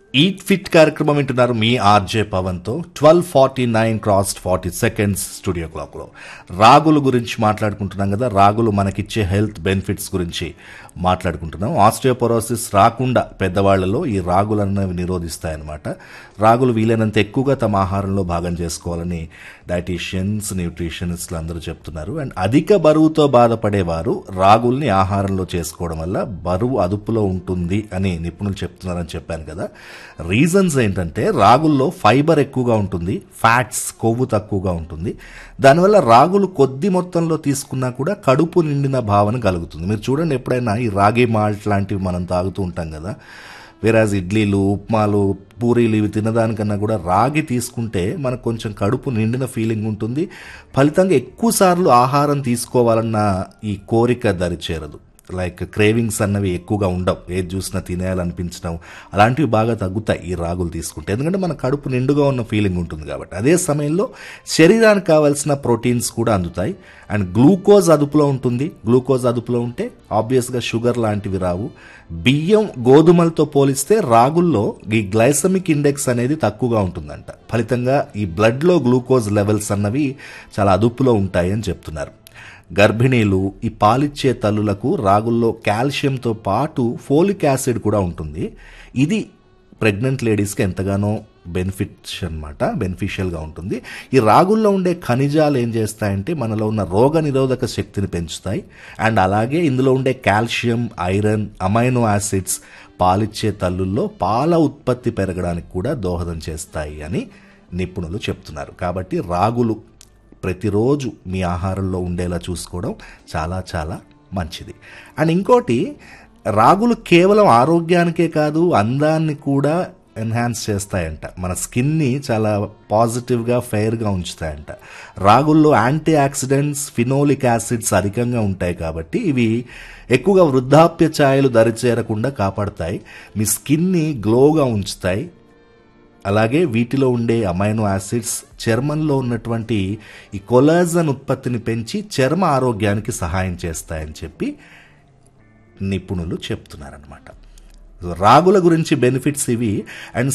eat fit కార్యక్రమం వింటున్నారు మీ ఆర్జే పవన్తో twelve forty nine cross forty seconds studio క్లాక్లో రాగుల గురించి మాట్లాడుకుంటున్నాం కదా రాగులు మనకిచ్చే హెల్త్ బెనిఫిట్స్ గురించి మాట్లాడుకుంటున్నాం ఆస్ట్రియోపొరోసిస్ రాకుండా పెద్దవాళ్లలో ఈ రాగులు అనేవి నిరోధిస్తాయన్నమాట రాగులు వీలైనంత ఎక్కువగా తమ ఆహారంలో భాగం చేసుకోవాలని డైటీషియన్స్ న్యూట్రిషనిస్టులు అందరూ చెప్తున్నారు అండ్ అధిక బరువుతో బాధపడేవారు రాగుల్ని ఆహారంలో చేసుకోవడం వల్ల బరువు అదుపులో ఉంటుంది అని నిపుణులు చెప్తున్నారని చెప్పాను కదా రీజన్స్ ఏంటంటే రాగుల్లో ఫైబర్ ఎక్కువగా ఉంటుంది ఫ్యాట్స్ కొవ్వు తక్కువగా ఉంటుంది దానివల్ల రాగులు కొద్ది మొత్తంలో తీసుకున్నా కూడా కడుపు నిండిన భావన కలుగుతుంది మీరు చూడండి ఎప్పుడైనా ఈ రాగి మాల్ట్ లాంటివి మనం తాగుతూ ఉంటాం కదా వేరాజ్ ఇడ్లీలు ఉప్మాలు పూరీలు ఇవి తినడానికన్నా కూడా రాగి తీసుకుంటే మనకు కొంచెం కడుపు నిండిన ఫీలింగ్ ఉంటుంది ఫలితంగా ఎక్కువసార్లు ఆహారం తీసుకోవాలన్న ఈ కోరిక దరి చేరదు లైక్ క్రేవింగ్స్ అన్నవి ఎక్కువగా ఉండవు ఏది చూసినా తినేయాలనిపించడం అలాంటివి బాగా తగ్గుతాయి ఈ రాగులు తీసుకుంటే ఎందుకంటే మన కడుపు నిండుగా ఉన్న ఫీలింగ్ ఉంటుంది కాబట్టి అదే సమయంలో శరీరానికి కావాల్సిన ప్రోటీన్స్ కూడా అందుతాయి అండ్ గ్లూకోజ్ అదుపులో ఉంటుంది గ్లూకోజ్ అదుపులో ఉంటే ఆబ్వియస్గా షుగర్ లాంటివి రావు బియ్యం గోధుమలతో పోలిస్తే రాగుల్లో ఈ గ్లైసమిక్ ఇండెక్స్ అనేది తక్కువగా ఉంటుందంట ఫలితంగా ఈ బ్లడ్లో గ్లూకోజ్ లెవెల్స్ అన్నవి చాలా అదుపులో ఉంటాయి అని చెప్తున్నారు గర్భిణీలు ఈ పాలిచ్చే తల్లులకు రాగుల్లో కాల్షియంతో పాటు ఫోలిక్ యాసిడ్ కూడా ఉంటుంది ఇది ప్రెగ్నెంట్ లేడీస్కి ఎంతగానో బెనిఫిట్స్ అనమాట బెనిఫిషియల్గా ఉంటుంది ఈ రాగుల్లో ఉండే ఖనిజాలు ఏం చేస్తాయంటే మనలో ఉన్న రోగ నిరోధక శక్తిని పెంచుతాయి అండ్ అలాగే ఇందులో ఉండే కాల్షియం ఐరన్ అమైనో యాసిడ్స్ పాలిచ్చే తల్లుల్లో పాల ఉత్పత్తి పెరగడానికి కూడా దోహదం చేస్తాయి అని నిపుణులు చెప్తున్నారు కాబట్టి రాగులు ప్రతిరోజు మీ ఆహారంలో ఉండేలా చూసుకోవడం చాలా చాలా మంచిది అండ్ ఇంకోటి రాగులు కేవలం ఆరోగ్యానికే కాదు అందాన్ని కూడా ఎన్హాన్స్ చేస్తాయంట మన స్కిన్ని చాలా పాజిటివ్గా ఫెయిర్గా ఉంచుతాయంట రాగుల్లో యాంటీ ఆక్సిడెంట్స్ ఫినోలిక్ యాసిడ్స్ అధికంగా ఉంటాయి కాబట్టి ఇవి ఎక్కువగా వృద్ధాప్య ఛాయలు దరిచేరకుండా కాపాడతాయి మీ స్కిన్ని గ్లోగా ఉంచుతాయి అలాగే వీటిలో ఉండే అమైనో యాసిడ్స్ చర్మంలో ఉన్నటువంటి ఈ కొలాజన్ ఉత్పత్తిని పెంచి చర్మ ఆరోగ్యానికి సహాయం చేస్తాయని చెప్పి నిపుణులు చెప్తున్నారనమాట రాగుల గురించి బెనిఫిట్స్ ఇవి అండ్